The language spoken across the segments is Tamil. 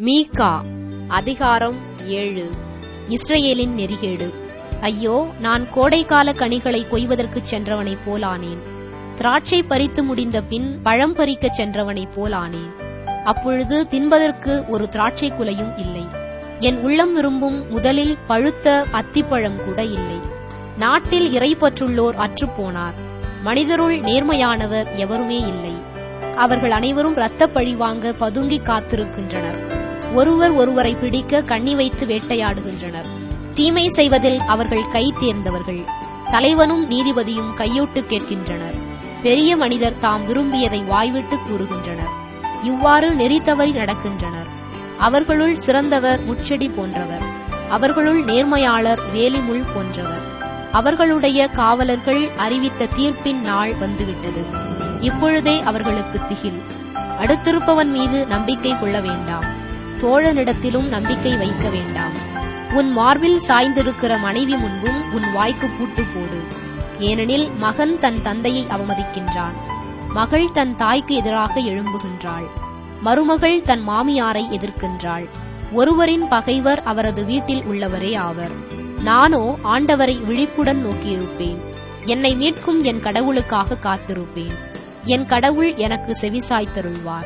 மீகா அதிகாரம் ஏழு இஸ்ரவேலின் நெறிகேடு ஐயோ நான் கோடைக்கால கனிகளை கொய்வதற்குச் சென்றவனைப் போலானேன் திராட்சை பறித்து முடிந்த பின் பழம் பறிக்கச் சென்றவனைப் போலானேன் அப்பொழுது தின்பதற்கு ஒரு திராட்சை குலையும் இல்லை என் உள்ளம் விரும்பும் முதலில் பழுத்த அத்திப்பழம் கூட இல்லை நாட்டில் இறைப்பற்றுள்ளோர் அற்றுப்போனார் மனிதருள் நேர்மையானவர் எவருமே இல்லை அவர்கள் அனைவரும் இரத்தப் பழி வாங்க பதுங்கி காத்திருக்கின்றனர் ஒருவர் ஒருவரை பிடிக்க கண்ணி வைத்து வேட்டையாடுகின்றனர் தீமை செய்வதில் அவர்கள் கை தேர்ந்தவர்கள் தலைவனும் நீதிபதியும் கையூட்டு கேட்கின்றனர் பெரிய மனிதர் தாம் விரும்பியதை வாய்விட்டு கூறுகின்றனர் இவ்வாறு நெறி தவறி நடக்கின்றனர் அவர்களுள் சிறந்தவர் முச்செடி போன்றவர் அவர்களுள் நேர்மையாளர் வேலிமுள் போன்றவர் அவர்களுடைய காவலர்கள் அறிவித்த தீர்ப்பின் நாள் வந்துவிட்டது இப்பொழுதே அவர்களுக்கு திகில் அடுத்திருப்பவன் மீது நம்பிக்கை கொள்ள வேண்டாம் தோழனிடத்திலும் நம்பிக்கை வைக்க வேண்டாம் உன் மார்பில் சாய்ந்திருக்கிற மனைவி முன்பும் உன் வாய்க்கு பூட்டு போடு ஏனெனில் மகன் தன் தந்தையை அவமதிக்கின்றான் மகள் தன் தாய்க்கு எதிராக எழும்புகின்றாள் மருமகள் தன் மாமியாரை எதிர்க்கின்றாள் ஒருவரின் பகைவர் அவரது வீட்டில் உள்ளவரே ஆவர் நானோ ஆண்டவரை விழிப்புடன் நோக்கியிருப்பேன் என்னை மீட்கும் என் கடவுளுக்காக காத்திருப்பேன் என் கடவுள் எனக்கு செவிசாய்த்தருள்வார்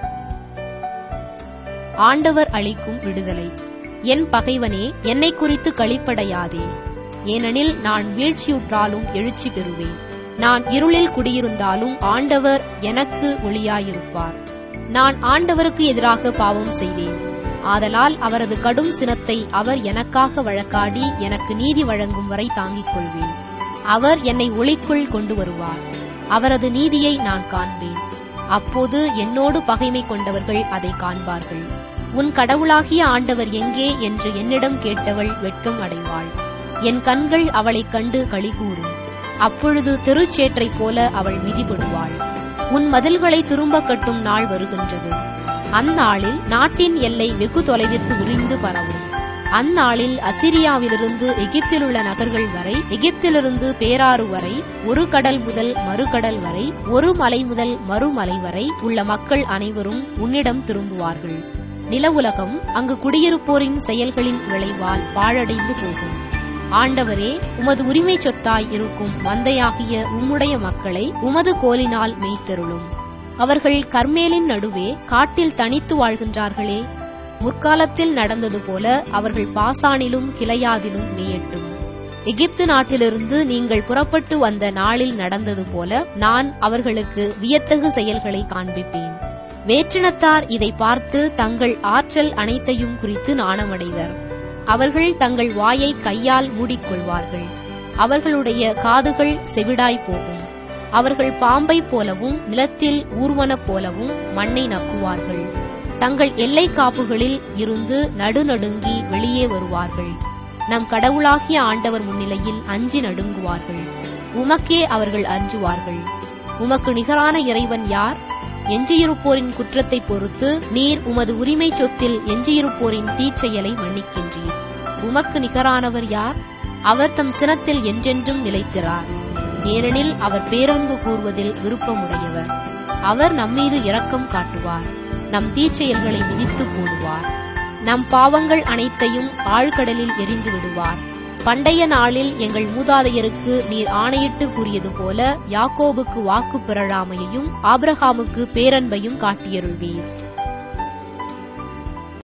ஆண்டவர் அளிக்கும் விடுதலை என் பகைவனே என்னை குறித்து களிப்படையாதே ஏனெனில் நான் வீழ்ச்சியுற்றாலும் எழுச்சி பெறுவேன் நான் இருளில் குடியிருந்தாலும் ஆண்டவர் எனக்கு ஒளியாயிருப்பார் நான் ஆண்டவருக்கு எதிராக பாவம் செய்தேன் ஆதலால் அவரது கடும் சினத்தை அவர் எனக்காக வழக்காடி எனக்கு நீதி வழங்கும் வரை தாங்கிக் கொள்வேன் அவர் என்னை ஒளிக்குள் கொண்டு வருவார் அவரது நீதியை நான் காண்பேன் அப்போது என்னோடு பகைமை கொண்டவர்கள் அதை காண்பார்கள் உன் கடவுளாகிய ஆண்டவர் எங்கே என்று என்னிடம் கேட்டவள் வெட்கம் அடைவாள் என் கண்கள் அவளைக் கண்டு களிகூறும் அப்பொழுது தெருச்சேற்றைப் போல அவள் மிதிபடுவாள் உன் மதில்களை திரும்ப கட்டும் நாள் வருகின்றது அந்நாளில் நாட்டின் எல்லை வெகு தொலைவிற்கு விரிந்து பரவும் அந்நாளில் அசிரியாவிலிருந்து எகிப்திலுள்ள நகர்கள் வரை எகிப்திலிருந்து பேராறு வரை ஒரு கடல் முதல் மறுகடல் வரை ஒரு மலை முதல் மறுமலை வரை உள்ள மக்கள் அனைவரும் உன்னிடம் திரும்புவார்கள் நில உலகம் அங்கு குடியிருப்போரின் செயல்களின் விளைவால் பாழடைந்து போகும் ஆண்டவரே உமது உரிமை சொத்தாய் இருக்கும் மந்தையாகிய உம்முடைய மக்களை உமது கோலினால் மெய்த்தருளும் அவர்கள் கர்மேலின் நடுவே காட்டில் தனித்து வாழ்கின்றார்களே முற்காலத்தில் நடந்தது போல அவர்கள் பாசானிலும் கிளையாதிலும் மேயட்டும் எகிப்து நாட்டிலிருந்து நீங்கள் புறப்பட்டு வந்த நாளில் நடந்தது போல நான் அவர்களுக்கு வியத்தகு செயல்களை காண்பிப்பேன் வேற்றினத்தார் இதை பார்த்து தங்கள் ஆற்றல் அனைத்தையும் குறித்து நாணமடைவர் அவர்கள் தங்கள் வாயை கையால் மூடிக்கொள்வார்கள் அவர்களுடைய காதுகள் செவிடாய் போகும் அவர்கள் பாம்பை போலவும் நிலத்தில் ஊர்வன போலவும் மண்ணை நக்குவார்கள் தங்கள் எல்லை காப்புகளில் இருந்து நடுநடுங்கி வெளியே வருவார்கள் நம் கடவுளாகிய ஆண்டவர் முன்னிலையில் அஞ்சி நடுங்குவார்கள் உமக்கே அவர்கள் அஞ்சுவார்கள் உமக்கு நிகரான இறைவன் யார் எஞ்சியிருப்போரின் குற்றத்தை பொறுத்து நீர் உமது உரிமை சொத்தில் எஞ்சியிருப்போரின் தீச்செயலை மன்னிக்கின்றீர் உமக்கு நிகரானவர் யார் அவர் தம் சினத்தில் என்றென்றும் நிலைக்கிறார் ஏனெனில் அவர் பேரன்பு கூறுவதில் விருப்பமுடையவர் அவர் நம்மீது இரக்கம் காட்டுவார் நம் தீச்செயல்களை மிதித்து போடுவார் நம் பாவங்கள் அனைத்தையும் ஆழ்கடலில் எரிந்து விடுவார் பண்டைய நாளில் எங்கள் மூதாதையருக்கு நீர் ஆணையிட்டு கூறியது போல யாக்கோபுக்கு வாக்கு பெறலாமையையும் ஆபிரகாமுக்கு பேரன்பையும் காட்டியருள்வீர்